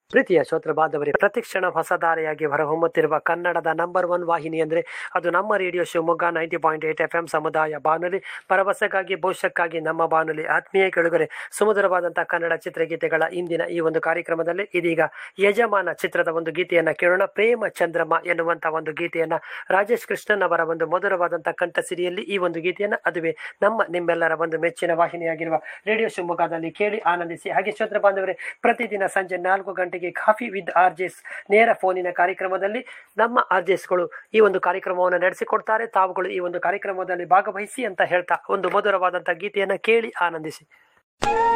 ಪ್ರೀತಿಯ ಶ್ರೋತೃ ಬಾಂಧವರೇ ಪ್ರತಿಕ್ಷಣ ಹೊಸದಾರೆಯಾಗಿ ಹೊರಹೊಮ್ಮುತ್ತಿರುವ ಕನ್ನಡದ ನಂಬರ್ ಒನ್ ವಾಹಿನಿ ಅಂದರೆ ಅದು ನಮ್ಮ radio Shivamogga ninety point eight F M ಸಮುದಾಯ ಬಾನುಲಿ ಭರವಸೆಗಾಗಿ ಭವಿಷ್ಯಕ್ಕಾಗಿ ನಮ್ಮ ಬಾನುಲಿ ಆತ್ಮೀಯ ಕೆಳಗರೆ ಸುಮಧುರವಾದಂತಹ ಕನ್ನಡ ಚಿತ್ರಗೀತೆಗಳ ಇಂದಿನ ಈ ಒಂದು ಕಾರ್ಯಕ್ರಮದಲ್ಲಿ ಇದೀಗ ಯಜಮಾನ ಚಿತ್ರದ ಒಂದು ಗೀತೆಯನ್ನ ಕೇಳೋಣ ಪ್ರೇಮ ಚಂದ್ರಮ ಎನ್ನುವಂತ ಒಂದು ಗೀತೆಯನ್ನ ರಾಜೇಶ್ ಕೃಷ್ಣನ್ ಅವರ ಒಂದು ಮಧುರವಾದಂತಹ ಕಂಠಸಿರಿಯಲ್ಲಿ ಈ ಒಂದು ಗೀತೆಯನ್ನ ಅದುವೇ ನಮ್ಮ ನಿಮ್ಮೆಲ್ಲರ ಒಂದು ಮೆಚ್ಚಿನ ವಾಹಿನಿಯಾಗಿರುವ ರೇಡಿಯೋ ಶಿವಮೊಗ್ಗದಲ್ಲಿ ಕೇಳಿ ಆನಂದಿಸಿ ಹಾಗೆ ಶ್ರೋತೃ ಬಾಂಧವರೇ ಪ್ರತಿದಿನ ಸಂಜೆ ನಾಲ್ಕು ಗಂಟೆಗೆ ಕಾಫಿ ವಿತ್ ಆರ್ಜೆಸ್ ನೇರ ಫೋನಿನ ಕಾರ್ಯಕ್ರಮದಲ್ಲಿ ನಮ್ಮ ಆರ್ಜೆಸ್ಗಳು ಈ ಒಂದು ಕಾರ್ಯಕ್ರಮವನ್ನು ನಡೆಸಿಕೊಡ್ತಾರೆ ತಾವುಗಳು ಈ ಒಂದು ಕಾರ್ಯಕ್ರಮದಲ್ಲಿ ಭಾಗವಹಿಸಿ ಅಂತ ಹೇಳ್ತಾ ಒಂದು ಮಧುರವಾದಂತಹ ಗೀತೆಯನ್ನ ಕೇಳಿ ಆನಂದಿಸಿ